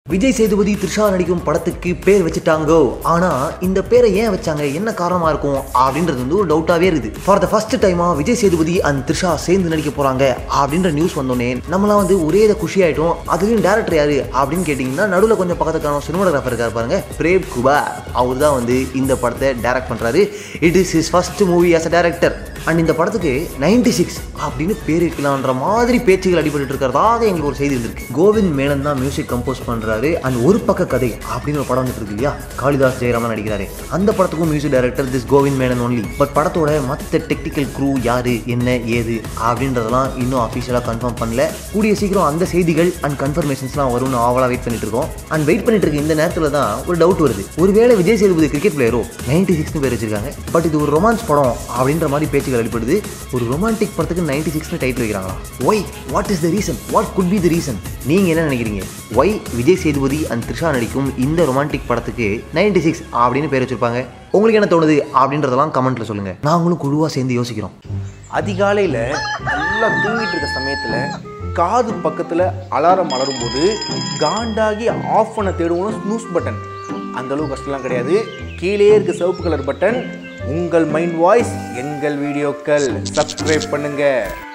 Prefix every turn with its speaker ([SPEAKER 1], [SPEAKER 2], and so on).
[SPEAKER 1] விஜய் சேதுபதி த்ரிஷா நடிக்கும் படத்துக்கு பேர் வச்சுட்டாங்கோ ஆனா இந்த பேரை ஏன் வச்சாங்க என்ன காரணமா இருக்கும் அப்படின்றது வந்து ஒரு டவுட்டாவே இருக்குது ஃபார் த ஃபர்ஸ்ட் டைமா விஜய் சேதுபதி அண்ட் த்ரிஷா சேர்ந்து நடிக்க போறாங்க அப்படின்ற நியூஸ் வந்தோடனே நம்மளாம் வந்து ஒரே இதை குஷி ஆயிட்டோம் அதுலயும் டேரக்டர் யாரு அப்படின்னு கேட்டிங்கன்னா நடுவில் கொஞ்சம் பக்கத்துக்கான சினிமாட்டோகிராஃபர் இருக்காரு பாருங்க பிரேம் குபார் அவர் தான் வந்து இந்த படத்தை டைரக்ட் பண்றாரு it is his first movie as a director and இந்த படத்துக்கு நைன்டி சிக்ஸ் அப்படின்னு பேர் வைக்கலான்ற மாதிரி பேச்சுகள் அடிபட்டு இருக்கிறதாக எங்களுக்கு ஒரு செய்தி இருந்திருக்கு கோவிந்த் மேனன் தான் மியூசிக் கம்போஸ் பண்றாரு அண்ட் ஒரு பக்க கதை அப்படின்னு ஒரு படம் வந்துட்டு இருக்கு இல்லையா காளிதாஸ் ஜெயராமன் நடிக்கிறாரு அந்த படத்துக்கும் music director this Govind Menon only but படத்தோட மற்ற டெக்னிக்கல் க்ரூ யாரு என்ன ஏது அப்படின்றதெல்லாம் இன்னும் அஃபிஷியலாக கன்ஃபார்ம் பண்ணல கூடிய சீக்கிரம் அந்த செய்திகள் அண்ட் கன்ஃபர்மேஷன்ஸ்லாம் வரும்னு ஆவலாக வெயிட் பண்ணிட்டு இருக்கோம் அண்ட் வெயிட் பண்ணிட்டு இருக்க இந்த நேரத்தில் தான் ஒரு டவுட் வருது ஒருவேளை விஜய் சேதுபதி கிரிக்கெட் பிளேயரோ நைன்டி சிக்ஸ்னு பேர் வச்சிருக்காங்க பட் இது ஒரு ரொமான்ஸ் படம் அப்படின்ற மாதிரி பேச்சுகள் அடிப்படுது ஒரு ரொமான்டிக் படத்துக்கு நைன்டி சிக்ஸ்னு டைட்டில் வைக்கிறாங்களா why what is the reason what could be the reason நீங்கள் என்ன நினைக்கிறீங்க ஒய் விஜய் சேதுபதி அண்ட் த்ரிஷா நடிக்கும் இந்த ரொமான்டிக் படத்துக்கு நைன்டி சிக்ஸ் அப்படின்னு பேர் வச்சிருப்பாங்க உங்களுக்கு என்ன தோணுது அப்படின்றதெல்லாம் கமெண்ட்ல சொல்லுங்க நாங்களும் குழுவாக சேர்ந்து யோசிக்கிறோம்
[SPEAKER 2] அதிகாலையில் நல்லா தூங்கிட்டு இருக்க சமயத்தில் காது பக்கத்தில் அலாரம் அலரும்போது காண்டாகி ஆஃப் பண்ண தேடுவோம் ஸ்னூஸ் பட்டன் அந்த அளவுக்கு கஷ்டம்லாம் கிடையாது கீழே இருக்க சிவப்பு கலர் பட்டன் உங்கள் மைண்ட் வாய்ஸ் எங்கள் வீடியோக்கள் சப்ஸ்கிரைப் பண்ணுங்கள்